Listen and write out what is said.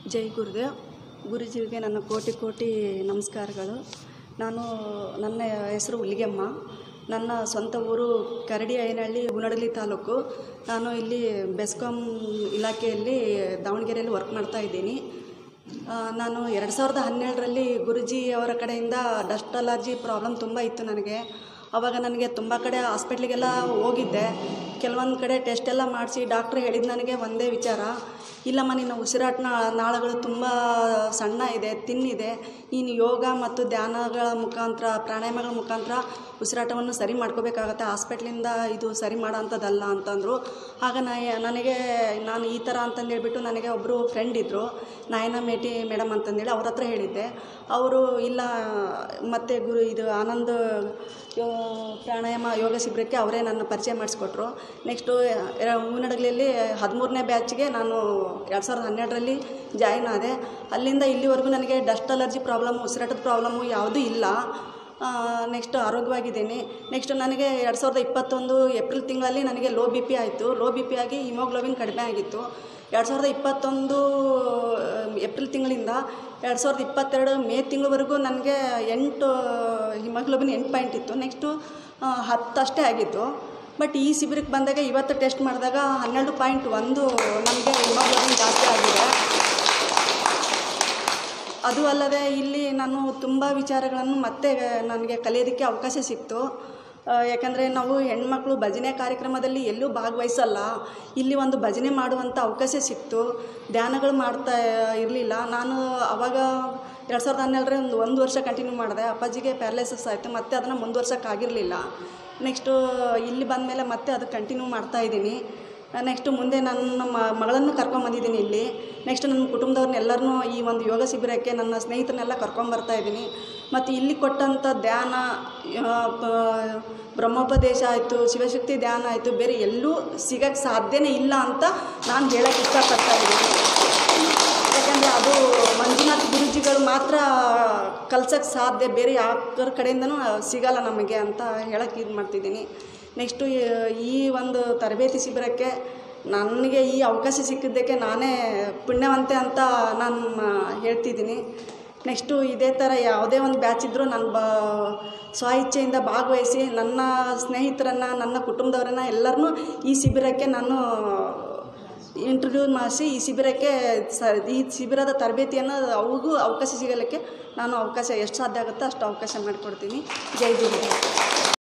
ಜೈ ಗುರುದೇವ್ ಗುರುಜಿಗೆ ನನ್ನ ಕೋಟಿ ಕೋಟಿ ನಮಸ್ಕಾರಗಳು ನಾನು ನನ್ನ ಹೆಸರು ಹುಲಿಗೆಮ್ಮ ನನ್ನ ಸ್ವಂತ ಊರು ಕರಡಿ ಐನಹಳ್ಳಿ ಗುನಡಲಿ ತಾಲೂಕು ನಾನು ಇಲ್ಲಿ ಬೆಸ್ಕಾಂ ಇಲಾಖೆಯಲ್ಲಿ ದಾವಣಗೆರೆಯಲ್ಲಿ ವರ್ಕ್ ಮಾಡ್ತಾ ಇದ್ದೀನಿ ಆ, ನಾನು ಎರಡು ಸಾವಿರದ ಹನ್ನೆರಡರಲ್ಲಿ ಗುರುಜಿ ಅವರ ಕಡೆಯಿಂದ ಡಸ್ಟ್ ಅಲರ್ಜಿ ಪ್ರಾಬ್ಲಮ್ ತುಂಬ ಇತ್ತು ನನಗೆ ಆವಾಗ ನನಗೆ ತುಂಬ ಕಡೆ ಹಾಸ್ಪಿಟ್ಲಿಗೆಲ್ಲ ಹೋಗಿದ್ದೆ ಕೆಲವೊಂದು ಕಡೆ ಟೆಸ್ಟ್ ಎಲ್ಲ ಮಾಡಿಸಿ ಡಾಕ್ಟ್ರ್ ಹೇಳಿದ್ದು ನನಗೆ ಒಂದೇ ವಿಚಾರ ಇಲ್ಲಮ್ಮ ನಿನ್ನ ಉಸಿರಾಟ ನಾ- ನಾಳಗಳು ತುಂಬ ಸಣ್ಣ ಇದೆ ತಿನ್ನಿದೆ ನೀನು ಯೋಗ ಮತ್ತು ಧ್ಯಾನಗಳ ಮುಖಾಂತರ ಪ್ರಾಣಾಯಾಮಗಳ ಮುಖಾಂತರ ಉಸಿರಾಟವನ್ನು ಸರಿ ಮಾಡ್ಕೋಬೇಕಾಗತ್ತೆ ಹಾಸ್ಪಿಟ್ಲಿಂದ ಇದು ಸರಿ ಮಾಡೋಂಥದ್ದಲ್ಲ ಅಂತಂದರು ಆಗ ನಾ ನನಗೆ ನಾನು ಈ ಥರ ಅಂತಂದೇಳ್ಬಿಟ್ಟು ನನಗೆ ಒಬ್ಬರು ಫ್ರೆಂಡ್ ಇದ್ದರು ನಾಯನ ಮೇಟಿ ಮೇಡಮ್ ಅಂತಂದೇಳಿ ಅವ್ರ ಹತ್ರ ಹೇಳಿದ್ದೆ ಅವರು ಇಲ್ಲ ಮತ್ತು ಗುರು ಇದು ಆನಂದ್ ಯೋ- ಪ್ರಾಣಾಯಾಮ ಯೋಗ ಶಿಬಿರಕ್ಕೆ ಅವರೇ ನನ್ನ ಪರಿಚಯ ಮಾಡಿಸ್ಕೊಟ್ರು ನೆಕ್ಸ್ಟು ಹೂವಿನಡಗಲಿಯಲ್ಲಿ ಹದಿಮೂರನೇ ಬ್ಯಾಚ್ಗೆ ನಾನು ಎರಡು ಸಾವಿರದ ಹನ್ನೆರಡರಲ್ಲಿ ಜಾಯಿನ್ ಆದೆ ಅಲ್ಲಿಂದ ಇಲ್ಲಿವರೆಗೂ ನನಗೆ ಡಸ್ಟ್ ಅಲರ್ಜಿ ಪ್ರಾಬ್ಲಮ್ ಉಸಿರಾಟದ ಪ್ರಾಬ್ಲಮ್ಮು ಯಾವುದೂ ಇಲ್ಲ ನೆಕ್ಸ್ಟ್ ಆರೋಗ್ಯವಾಗಿದ್ದೀನಿ ನೆಕ್ಸ್ಟ್ ನನಗೆ ಎರಡು ಸಾವಿರದ ಇಪ್ಪತ್ತೊಂದು ಏಪ್ರಿಲ್ ತಿಂಗಳಲ್ಲಿ ನನಗೆ ಲೋ ಬಿ ಪಿ ಆಯಿತು ಲೋ ಬಿ ಪಿ ಆಗಿ ಹಿಮೋಗ್ಲೋಬಿನ್ ಕಡಿಮೆ ಆಗಿತ್ತು ಎರಡು ಸಾವಿರದ ಇಪ್ಪತ್ತೊಂದು ಏಪ್ರಿಲ್ ತಿಂಗಳಿಂದ ಎರಡು ಸಾವಿರದ ಇಪ್ಪತ್ತೆರಡು ಮೇ ತಿಂಗಳವರೆಗೂ ನನಗೆ ಎಂಟು ಹಿಮೋಗ್ಲೋಬಿನ್ ಎಂಟು ಪಾಯಿಂಟ್ ಇತ್ತು ನೆಕ್ಸ್ಟು ಹತ್ತಷ್ಟೇ ಆಗಿತ್ತು ಬಟ್ ಈ ಶಿಬಿರಕ್ಕೆ ಬಂದಾಗ ಇವತ್ತು ಟೆಸ್ಟ್ ಮಾಡಿದಾಗ ಹನ್ನೆರಡು ಪಾಯಿಂಟ್ ಒಂದು ನಮಗೆ ಹಿಮೋಗ್ಲೋಬಿನ್ ಜಾಸ್ತಿ ಆಗಿದೆ ಅದು ಅಲ್ಲದೆ ಇಲ್ಲಿ ನಾನು ತುಂಬ ವಿಚಾರಗಳನ್ನು ಮತ್ತೆ ನನಗೆ ಕಲಿಯೋದಕ್ಕೆ ಅವಕಾಶ ಸಿಕ್ತು ಆ, ಯಾಕಂದರೆ ನಾವು ಹೆಣ್ಮಕ್ಳು ಭಜನೆ ಕಾರ್ಯಕ್ರಮದಲ್ಲಿ ಎಲ್ಲೂ ಭಾಗವಹಿಸಲ್ಲ ಇಲ್ಲಿ ಒಂದು ಭಜನೆ ಮಾಡುವಂಥ ಅವಕಾಶ ಸಿಕ್ತು ಧ್ಯಾನಗಳು ಮಾಡ್ತಾ ಇರಲಿಲ್ಲ ನಾನು ಅವಾಗ ಎರಡು ಸಾವಿರದ ಹನ್ನೆರಡರ ಒಂದು ಒಂದು ವರ್ಷ ಕಂಟಿನ್ಯೂ ಮಾಡಿದೆ ಅಪ್ಪಾಜಿಗೆ ಪ್ಯಾರಲೈಸಸ್ ಆಯಿತು ಮತ್ತೆ ಅದನ್ನು ಮುಂದುವರ್ಸೋಕ್ಕಾಗಿರಲಿಲ್ಲ ನೆಕ್ಸ್ಟು ಇಲ್ಲಿ ಬಂದಮೇಲೆ ಮತ್ತೆ ಅದು ಕಂಟಿನ್ಯೂ ಮಾಡ್ತಾ ಇದ್ದೀನಿ ನೆಕ್ಸ್ಟು ಮುಂದೆ ನನ್ನ ಮ- ಮಗಳನ್ನು ಕರ್ಕೊಂಬಂದಿದ್ದೀನಿ ಇಲ್ಲಿ ನೆಕ್ಸ್ಟ್ ನನ್ನ ಕುಟುಂಬದವ್ರನ್ನೆಲ್ಲರನ್ನೂ ಈ ಒಂದು ಯೋಗ ಶಿಬಿರಕ್ಕೆ ನನ್ನ ಸ್ನೇಹಿತರನ್ನೆಲ್ಲ ಕರ್ಕೊಂಬರ್ತಾ ಇದ್ದೀನಿ ಮತ್ತು ಇಲ್ಲಿ ಕೊಟ್ಟಂಥ ಧ್ಯಾನ ಆ, ಪ- ಬ್ರಹ್ಮೋಪದೇಶ ಆಯಿತು ಶಿವಶಕ್ತಿ ಧ್ಯಾನ ಆಯಿತು ಬೇರೆ ಎಲ್ಲೂ ಸಿಗಕ್ಕೆ ಸಾಧ್ಯನೇ ಇಲ್ಲ ಅಂತ ನಾನು ಹೇಳಕ್ಕೆ ಇಷ್ಟಪಡ್ತಾ ಇದ್ದೀನಿ ಯಾಕಂದರೆ ಅದು ಮಂಜುನಾಥ್ ಗುರೂಜಿಗಳು ಮಾತ್ರ ಕಲ್ಸಕ್ಕೆ ಸಾಧ್ಯ ಬೇರೆ ಯಾರ ಕಡೆಯಿಂದನೂ ಸಿಗಲ್ಲ ನಮಗೆ ಅಂತ ಹೇಳಕ್ಕೆ ಇದು ಮಾಡ್ತಿದ್ದೀನಿ ನೆಕ್ಸ್ಟು ಈ ಒಂದು ತರಬೇತಿ ಶಿಬಿರಕ್ಕೆ ನನಗೆ ಈ ಅವಕಾಶ ಸಿಕ್ಕಿದ್ದಕ್ಕೆ ನಾನೇ ಪುಣ್ಯವಂತೆ ಅಂತ ನಾನು ಹೇಳ್ತಿದ್ದೀನಿ ನೆಕ್ಸ್ಟು ಇದೇ ಥರ ಯಾವುದೇ ಒಂದು ಬ್ಯಾಚ್ ಇದ್ದರೂ ನಾನು ಬ ಸ್ವ ಇಚ್ಛೆಯಿಂದ ಭಾಗವಹಿಸಿ ನನ್ನ ಸ್ನೇಹಿತರನ್ನು ನನ್ನ ಕುಟುಂಬದವರನ್ನು ಎಲ್ಲರನ್ನೂ ಈ ಶಿಬಿರಕ್ಕೆ ನಾನು ಇಂಟರ್ವ್ಯೂ ಮಾಡಿಸಿ ಈ ಶಿಬಿರಕ್ಕೆ ಸ ಈ ಶಿಬಿರದ ತರಬೇತಿಯನ್ನು ಅವ್ರಿಗೂ ಅವಕಾಶ ಸಿಗಲಿಕ್ಕೆ ನಾನು ಅವಕಾಶ ಎಷ್ಟು ಸಾಧ್ಯ ಆಗುತ್ತೋ ಅಷ್ಟು ಅವಕಾಶ ಮಾಡಿಕೊಡ್ತೀನಿ ಜೈ ಗುರು